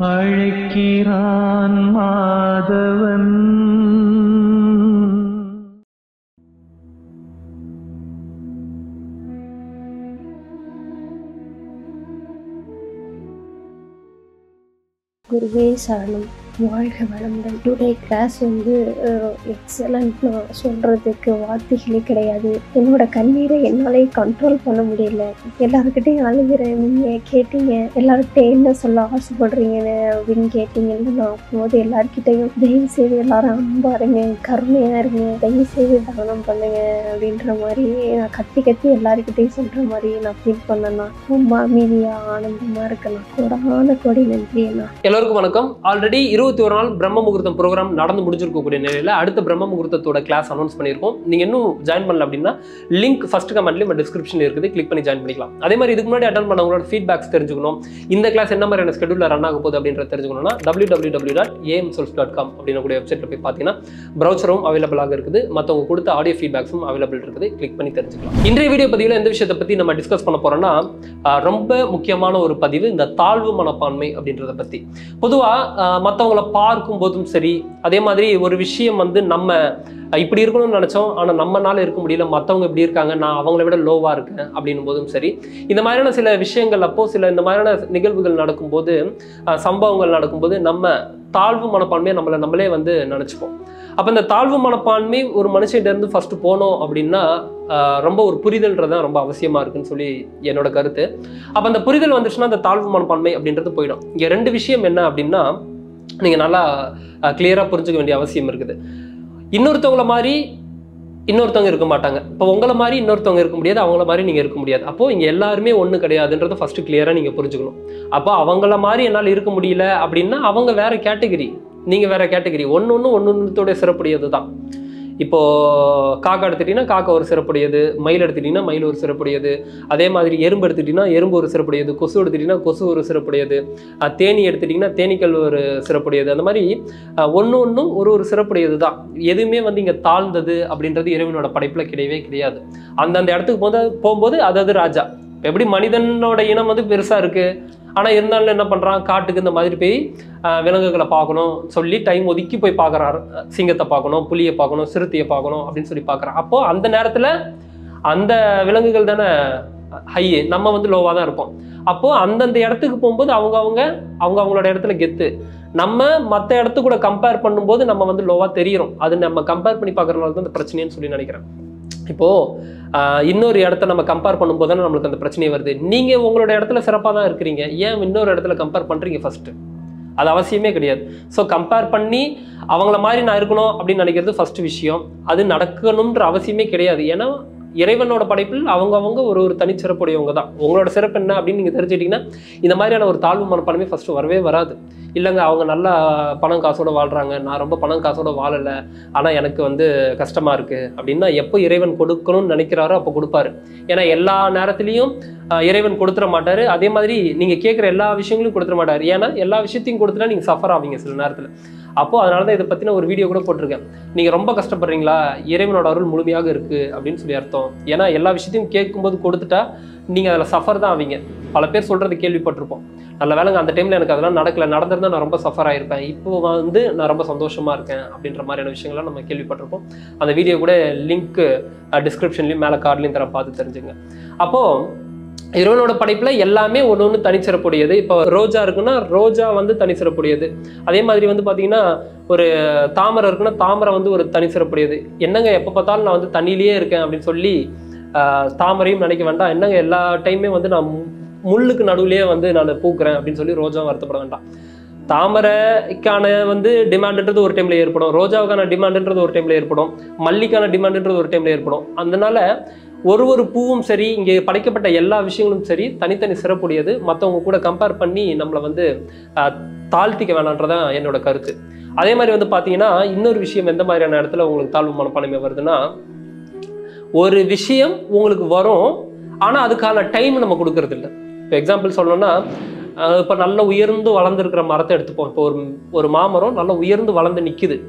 அழைக்கிறான் மாதவன் குருவே சரணம் வாழ்க வளமுடன் டுடே கிளாஸ் வந்து எக்ஸலண்ட் நான் சொல்கிறதுக்கு வார்த்தைகளே கிடையாது என்னோட கண்ணீரை என்னாலே கண்ட்ரோல் பண்ண முடியல எல்லாருக்கிட்டையும் அழுகிறேன் நீங்கள் கேட்டீங்க எல்லாருக்கிட்டையும் என்ன சொல்ல ஆசைப்படுறீங்கன்னு அப்படின்னு கேட்டீங்கன்னு நான் போது எல்லாருக்கிட்டையும் தயவு செய்து எல்லாரும் அன்பா இருங்க கருணையாக இருங்க தயவு செய்து தானம் பண்ணுங்க அப்படின்ற மாதிரி நான் கத்தி கத்தி எல்லாருக்கிட்டையும் சொல்கிற மாதிரி நான் ஃபீல் பண்ணேன்னா ரொம்ப அமைதியாக ஆனந்தமாக இருக்கணும் கோடான கோடி நன்றி அண்ணா எல்லோருக்கும் வணக்கம் ஆல்ரெடி இருபத்தி ஒரு நாள் பிரம்ம முகூர்த்தம் ப்ரோக்ராம் நடந்து முடிஞ்சிருக்கக்கூடிய நிலையில அடுத்த பிரம்ம முகூர்த்தத்தோட கிளாஸ் அனௌன்ஸ் பண்ணியிருக்கோம் நீங்க இன்னும் ஜாயின் பண்ணல அப்படின்னா லிங்க் ஃபர்ஸ்ட் கமெண்ட்லயும் டிஸ்கிரிப்ஷன்ல இருக்குது கிளிக் பண்ணி ஜாயின் பண்ணிக்கலாம் அதே மாதிரி இதுக்கு முன்னாடி அட்டன் பண்ணவங்களோட ஃபீட்பேக்ஸ் தெரிஞ்சுக்கணும் இந்த கிளாஸ் என்ன மாதிரியான ஸ்கெடியூல்ல ரன் ஆக போகுது அப்படின்றத தெரிஞ்சுக்கணும்னா W W W dot AM sols dot com அப்படின்னக்கூடிய வெப்சைட்ல போய் பார்த்தீங்கன்னா ப்ரௌசரும் அவைலபிளாக இருக்குது மற்றவங்க கொடுத்த ஆடியோ ஃபீட்பேக்ஸும் அவைலபிள் இருக்குது கிளிக் பண்ணி தெரிஞ்சுக்கலாம் இன்றைய வீடியோ பதிவில் எந்த விஷயத்தை பற்றி நம்ம டிஸ்கஸ் பண்ண போறோம்னா ஆஹ், ரொம்ப முக்கியமான ஒரு பதிவு இந்த தாழ்வு மனப்பான்மை அப்படின்றத பற்றி பொதுவாக மற்றவங்கள பார்க்கும் போதும் சரி அதே மாதிரி ஒரு விஷயம் வந்து நம்ம அஹ், இப்படி இருக்கணும்னு நினச்சோம் ஆனால் நம்மனால இருக்க முடியல மற்றவங்க இப்படி இருக்காங்க நான் அவங்கள விட லோவாக இருக்கேன் அப்படின்னும் போதும் சரி இந்த மாதிரியான சில விஷயங்கள் அப்போ சில இந்த மாதிரியான நிகழ்வுகள் நடக்கும்போது அஹ், சம்பவங்கள் நடக்கும்போது நம்ம தாழ்வு மனப்பான்மையை நம்மளை நம்மளே வந்து நினச்சிப்போம் அப்போ இந்த தாழ்வு மனப்பான்மை ஒரு மனுஷன்ட்ட இருந்து ஃபர்ஸ்ட் போனோம் அப்படின்னா ஆஹ், ரொம்ப ஒரு புரிதல்ன்றது தான் ரொம்ப அவசியமா இருக்குன்னு சொல்லி என்னோட கருத்து அப்போ அந்த புரிதல் வந்துச்சுன்னா அந்த தாழ்வு மனப்பான்மை அப்படின்றது போயிடும் இங்கே ரெண்டு விஷயம் என்ன அப்படின்னா நீங்கள் நல்லா கிளியராக புரிஞ்சுக்க வேண்டிய அவசியம் இருக்குது இன்னொருத்தவங்கள மாதிரி இன்னொருத்தவங்க இருக்க மாட்டாங்க இப்போ உங்களை மாதிரி இன்னொருத்தவங்க இருக்க முடியாது அவங்கள மாதிரி நீங்கள் இருக்க முடியாது அப்போ இங்கே எல்லாருமே ஒன்று கிடையாதுன்றதை ஃபஸ்ட்டு கிளியராக நீங்கள் புரிஞ்சுக்கணும் அப்போ அவங்கள மாதிரி என்னால் இருக்க முடியல அப்படின்னா அவங்க வேற கேட்டகரி நீங்கள் வேற கேட்டகரி ஒன்று ஒன்று ஒன்று ஒன்றுத்தோடைய சிறப்புடையது தான் இப்போ காக்கா எடுத்துட்டீங்கன்னா காக்கா ஒரு சிறப்புடையது மயில் எடுத்துட்டீங்கன்னா மயில் ஒரு சிறப்புடையது அதே மாதிரி எறும்பு எடுத்துட்டீங்கன்னா எறும்பு ஒரு சிறப்புடையது கொசு எடுத்துட்டீங்கன்னா கொசு ஒரு சிறப்புடையது அஹ் தேனி எடுத்துட்டீங்கன்னா தேனீக்கள் ஒரு சிறப்புடையது அந்த மாதிரி ஒன்று ஒன்றும் ஒரு ஒரு சிறப்புடையது தான் எதுவுமே வந்து இங்கே தாழ்ந்தது அப்படின்றது இறைவனோட படைப்பில் கிடையவே கிடையாது அந்தந்த இடத்துக்கு போது போகும்போது அதாவது ராஜா இப்ப எப்படி மனிதனோட இனம் வந்து பெருசாக இருக்குது ஆனால் இருந்தாலும் என்ன பண்ணுறான் காட்டுக்கு இந்த மாதிரி போய் அஹ், விலங்குகளை பார்க்கணும் சொல்லி டைம் ஒதுக்கி போய் பார்க்குறாரு சிங்கத்தை பார்க்கணும் புலியை பார்க்கணும் சிறுத்தையை பார்க்கணும் அப்படின்னு சொல்லி பார்க்குறான் அப்போது அந்த நேரத்தில் அந்த விலங்குகள் தானே ஹை நம்ம வந்து லோவாக தான் இருப்போம் அப்போது அந்தந்த இடத்துக்கு போகும்போது அவங்க அவங்க அவங்க அவங்களோட இடத்துல கெத்து நம்ம மற்ற இடத்து கூட கம்பேர் பண்ணும்போது நம்ம வந்து லோவாக தெரியிறோம் அது நம்ம கம்பேர் பண்ணி பார்க்குறதுனால தான் இந்த பிரச்சனைன்னு சொல்லி நினைக்கிறேன் இப்போது ஆஹ் இன்னொரு இடத்த நம்ம கம்பேர் பண்ணும்போது தானே நம்மளுக்கு அந்த பிரச்சனை வருது நீங்கள் உங்களோட இடத்துல சிறப்பாக தான் இருக்கிறீங்க ஏன் இன்னொரு இடத்துல கம்பேர் பண்ணுறீங்க ஃபஸ்ட்டு அது அவசியமே கிடையாது ஸோ கம்பேர் பண்ணி அவங்கள மாதிரி நான் இருக்கணும் அப்படின்னு நினைக்கிறது ஃபர்ஸ்ட் விஷயம் அது நடக்கணுன்ற அவசியமே கிடையாது ஏன்னா இறைவனோட படைப்பில் அவங்கவங்க ஒரு ஒரு தனிச்சிறப்புடையவங்க தான் உங்களோட சிறப்பு என்ன அப்படின்னு நீங்கள் தெரிஞ்சுக்கிட்டீங்கன்னா இந்த மாதிரியான ஒரு தாழ்வு மனப்பான்மை ஃபஸ்ட்டு வரவே வராது இல்லைங்க அவங்க நல்லா பணம் காசோட வாழ்கிறாங்க நான் ரொம்ப பணம் காசோட வாழலை ஆனால் எனக்கு வந்து கஷ்டமாக இருக்குது அப்படின்னா எப்போ இறைவன் கொடுக்கணும்னு நினைக்கிறாரோ அப்போ கொடுப்பாரு ஏன்னா எல்லா நேரத்துலையும் ஆஹ், இறைவன் கொடுத்துட மாட்டாரு அதே மாதிரி நீங்கள் கேட்குற எல்லா விஷயங்களையும் கொடுத்துட மாட்டாரு ஏன்னா எல்லா விஷயத்தையும் கொடுத்துட்டா நீங்கள் சஃபர் ஆவீங்க சில நேரத்தில் அப்போ அதனால தான் இதை பற்றின ஒரு வீடியோ கூட போட்டிருக்கேன் நீங்கள் ரொம்ப கஷ்டப்படுறீங்களா இறைவனோட அருள் முழுமையாக இருக்குது அப்படின்னு சொல்லி அர்த்தம் ஏன்னா எல்லா விஷயத்தையும் கேட்கும்போது கொடுத்துட்டா நீங்கள் அதில் சஃபர் தான் ஆவீங்க பல பேர் சொல்கிறது கேள்விப்பட்டிருப்போம் நல்ல வேலைங்க அந்த டைமில் எனக்கு அதெல்லாம் நடக்கல நடந்திருந்தா நான் ரொம்ப சஃபர் ஆயிருப்பேன் இப்போ வந்து நான் ரொம்ப சந்தோஷமாக இருக்கேன் அப்படின்ற மாதிரியான விஷயங்கள்லாம் நம்ம கேள்விப்பட்டிருப்போம் அந்த வீடியோ கூட லிங்க்கு டிஸ்கிரிப்ஷன்லையும் மேலே கார்ட்லையும் தர பார்த்து தெரிஞ்சுங்க அப்போது இறைவனோட படைப்பில் எல்லாமே ஒன்று ஒன்று தனிச்சிறப்புடையது இப்போ ரோஜா இருக்குன்னா ரோஜா வந்து தனிச்சிறப்புடையது அதே மாதிரி வந்து பார்த்தீங்கன்னா ஒரு தாமரை இருக்குன்னா தாமரை வந்து ஒரு தனிச்சிறப்புடையது என்னங்க எப்போ பார்த்தாலும் நான் வந்து தண்ணியிலேயே இருக்கேன் அப்படின்னு சொல்லி ஆஹ், தாமரையும் நினைக்க வேண்டாம் என்னங்க எல்லா டைமே வந்து நான் மு- முள்ளுக்கு நடுவுலயே வந்து நான் பூக்குறேன் அப்படின்னு சொல்லி ரோஜா வருத்தப்பட வேண்டாம் தாமரைக்கான வந்து டிமாண்டுன்றது ஒரு டைம்ல ஏற்படும் ரோஜாவுக்கான டிமாண்டுன்றது ஒரு டைம்ல ஏற்படும் மல்லிக்கான டிமாண்டுன்றது ஒரு டைம்ல ஏற்படும் அதனால ஒரு ஒரு பூவும் சரி இங்கே படைக்கப்பட்ட எல்லா விஷயங்களும் சரி தனித்தனி சிறப்புடையது மற்றவங்க கூட கம்பேர் பண்ணி நம்மளை வந்து ஆஹ், தாழ்த்திக்க வேணான்றதான் என்னோட கருத்து அதே மாதிரி வந்து பார்த்தீங்கன்னா இன்னொரு விஷயம் எந்த மாதிரியான இடத்துல உங்களுக்கு தாழ்வு மனப்பான்மை வருதுன்னா ஒரு விஷயம் உங்களுக்கு வரும் ஆனால் அதுக்கான டைம் நம்ம கொடுக்கறது இல்லை இப்போ எக்ஸாம்பிள் சொல்லணும்னா இப்போ நல்ல உயர்ந்து வளர்ந்துருக்கிற மரத்தை எடுத்துப்போம் இப்போ ஒரு ஒரு மாமரம் நல்ல உயர்ந்து வளர்ந்து நிற்குது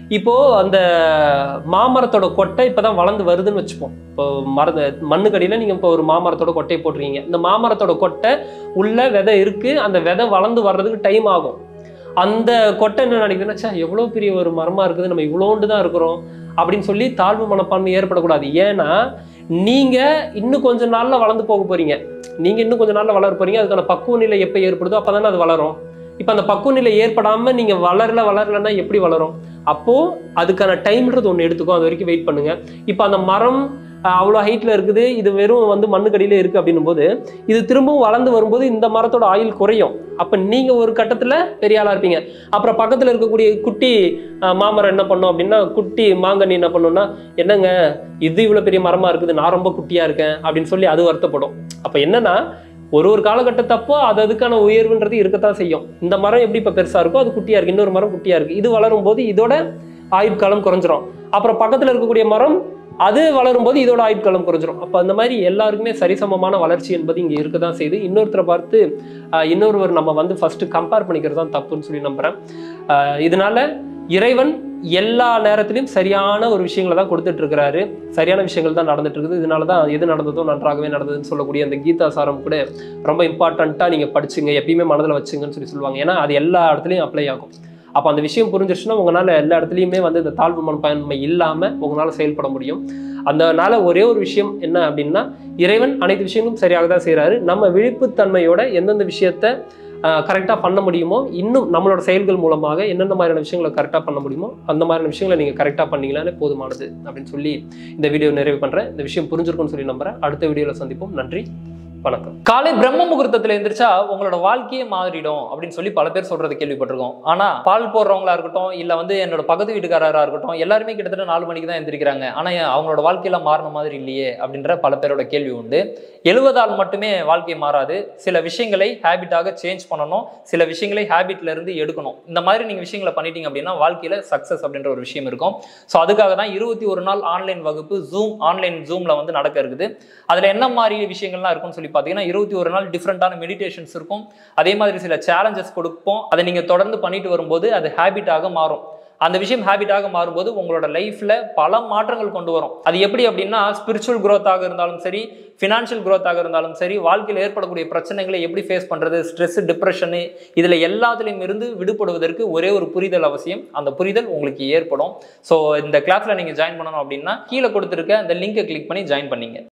இப்போ அந்த மாமரத்தோட கொட்டை இப்பதான் வளர்ந்து வருதுன்னு வச்சுப்போம் இப்போ மரத மண்ணுக்கடியில நீங்க இப்போ ஒரு மாமரத்தோட கொட்டையை போட்டிருக்கீங்க இந்த மாமரத்தோட கொட்டை உள்ள விதை இருக்கு அந்த விதை வளர்ந்து வர்றதுக்கு டைம் ஆகும் அந்த கொட்டை என்ன நினைக்குதுன்னா ச்சே எவ்வளோ பெரிய ஒரு மரமா இருக்குது நம்ம இவ்வளோண்டு தான் இருக்கிறோம் அப்படின்னு சொல்லி தாழ்வு மனப்பான்மை ஏற்படக்கூடாது ஏன்னா நீங்க இன்னும் கொஞ்ச நாள்ல வளர்ந்து போக போறீங்க நீங்க இன்னும் கொஞ்ச நாள்ல வளர போறீங்க அதுக்கான பக்குவ நிலை எப்போ ஏற்படுதோ அப்பதானே அது வளரும் இப்போ அந்த பக்குவ நிலை ஏற்படாம நீங்க வளரல வளரலன்னா எப்படி வளரும் அப்போ அதுக்கான டைம்ன்றது ஒன்று எடுத்துக்கும் அது வரைக்கும் வெயிட் பண்ணுங்க இப்போ அந்த மரம் அஹ், அவ்வளோ ஹைட்ல இருக்குது இது வெறும் வந்து மண்ணுக்கடியில இருக்கு அப்படின்னும் போது இது திரும்பவும் வளர்ந்து வரும்போது இந்த மரத்தோட ஆயுள் குறையும் அப்ப நீங்க ஒரு கட்டத்துல பெரிய ஆளா இருப்பீங்க அப்புறம் பக்கத்துல இருக்கக்கூடிய குட்டி அஹ், மாமரம் என்ன பண்ணும் அப்படின்னா குட்டி மாங்கனி என்ன பண்ணும்னா என்னங்க இது இவ்வளவு பெரிய மரமா இருக்குது நான் ரொம்ப குட்டியா இருக்கேன் அப்படின்னு சொல்லி அது வருத்தப்படும் அப்ப என்னன்னா ஒரு ஒரு காலகட்டத்தப்போ அது அதுக்கான உயர்வுன்றது இருக்கத்தான் செய்யும் இந்த மரம் எப்படி இப்ப பெருசா இருக்கோ அது குட்டியா இருக்கு இன்னொரு மரம் குட்டியா இருக்கு இது வளரும் போது இதோட ஆயுட்காலம் குறைஞ்சிரும் அப்புறம் பக்கத்துல இருக்கக்கூடிய மரம் அது வளரும் போது இதோட ஆயுட்காலம் குறைஞ்சிரும் அப்போ அந்த மாதிரி எல்லாருக்குமே சரிசமமான வளர்ச்சி என்பது இங்கே இருக்க தான் செய்யுது இன்னொருத்தரை பார்த்து ஆஹ், இன்னொருவர் நம்ம வந்து ஃபர்ஸ்ட் கம்பேர் பண்ணிக்கிறது தான் தப்புன்னு சொல்லி நம்புறேன் ஆஹ், இதனால இறைவன் எல்லா நேரத்திலையும் சரியான ஒரு விஷயங்களை தான் கொடுத்துட்டு இருக்கிறாரு சரியான விஷயங்கள் தான் நடந்துட்டு இருக்குது இதனால தான் எது நடந்ததோ நன்றாகவே நடந்ததுன்னு சொல்லக்கூடிய அந்த கீதா சாரம் கூட ரொம்ப இம்பார்ட்டண்ட்டாக நீங்கள் படிச்சுங்க எப்பயுமே மனதில் வச்சுங்கன்னு சொல்லி சொல்லுவாங்க ஏன்னா அது எல்லா இடத்துலையும் அப்ளை ஆகும் அப்போ அந்த விஷயம் புரிஞ்சிருச்சுன்னா உங்களால் எல்லா இடத்துலையுமே வந்து இந்த தாழ்வு மனப்பான்மை இல்லாமல் உங்களால் செயல்பட முடியும் அதனால ஒரே ஒரு விஷயம் என்ன அப்படின்னா இறைவன் அனைத்து விஷயங்களும் சரியாக தான் செய்கிறாரு நம்ம விழிப்புத்தன்மையோட எந்தெந்த விஷயத்த கரெக்டாக பண்ண முடியுமோ இன்னும் நம்மளோட செயல்கள் மூலமாக என்னென்ன மாதிரியான விஷயங்களை கரெக்டாக பண்ண முடியுமோ அந்த மாதிரியான விஷயங்களை நீங்கள் கரெக்டாக பண்ணீங்களாலே போதுமானது அப்படின்னு சொல்லி இந்த வீடியோ நிறைவு பண்ணுறேன் இந்த விஷயம் புரிஞ்சிருக்கும்னு சொல்லி நம்புறேன் அடுத்த வீடியோவில் சந்திப்போம் நன்றி வணக்கம் காலை பிரம்ம முகூர்த்தத்துல எந்திரிச்சா உங்களோட வாழ்க்கையே மாறிடும் அப்படின்னு சொல்லி பல பேர் சொல்றது கேள்விப்பட்டிருக்கோம் ஆனா பால் போடுறவங்களா இருக்கட்டும் இல்ல வந்து என்னோட பக்கத்து வீட்டுக்காரரா இருக்கட்டும் எல்லாருமே கிட்டத்தட்ட நாலு மணிக்கு தான் எந்திரிக்கிறாங்க ஆனா ஏன் அவங்களோட வாழ்க்கையில மாறின மாதிரி இல்லையே அப்படின்ற பல பேரோட கேள்வி உண்டு எழுவதால் மட்டுமே வாழ்க்கை மாறாது சில விஷயங்களை ஹேபிட்டாக சேஞ்ச் பண்ணணும் சில விஷயங்களை ஹேபிட்ல இருந்து எடுக்கணும் இந்த மாதிரி நீங்க விஷயங்களை பண்ணிட்டீங்க அப்படின்னா வாழ்க்கையில சக்சஸ் அப்படின்ற ஒரு விஷயம் இருக்கும் ஸோ அதுக்காக தான் இருபத்தி ஒரு நாள் ஆன்லைன் வகுப்பு ஜூம் ஆன்லைன் ஜூம்ல வந்து நடக்க இருக்குது அதுல என்ன மாதிரி விஷயங்கள்லாம் இருக்கும்னு சொல்லி பார்த்தீங்கன்னா இருபத்தி ஒரு நாள் டிஃப்ரெண்டான மெடிடேஷன்ஸ் இருக்கும் அதே மாதிரி சில சேலஞ்சஸ் கொடுப்போம் அதை நீங்க தொடர்ந்து பண்ணிட்டு வரும்போது அது ஹேபிட்டாக மாறும் அந்த விஷயம் ஹேபிட்டாக மாறும்போது உங்களோட லைஃப்ல பல மாற்றங்கள் கொண்டு வரும் அது எப்படி அப்படின்னா ஸ்பிரிச்சுவல் growth-ஆக இருந்தாலும் சரி ஃபினான்ஷியல் growth-ஆக இருந்தாலும் சரி வாழ்க்கையில் ஏற்படக்கூடிய பிரச்சனைகளை எப்படி ஃபேஸ் பண்றது ஸ்ட்ரெஸ் டிப்ரெஷனு இதுல எல்லாத்துலேயும் இருந்து விடுபடுவதற்கு ஒரே ஒரு புரிதல் அவசியம் அந்த புரிதல் உங்களுக்கு ஏற்படும் ஸோ இந்த கிளாஸ்ல நீங்க ஜாயின் பண்ணணும் அப்படின்னா கீழே கொடுத்துருக்க அந்த லிங்கை கிளிக் பண்ணி ஜாயின் பண்ணீங்க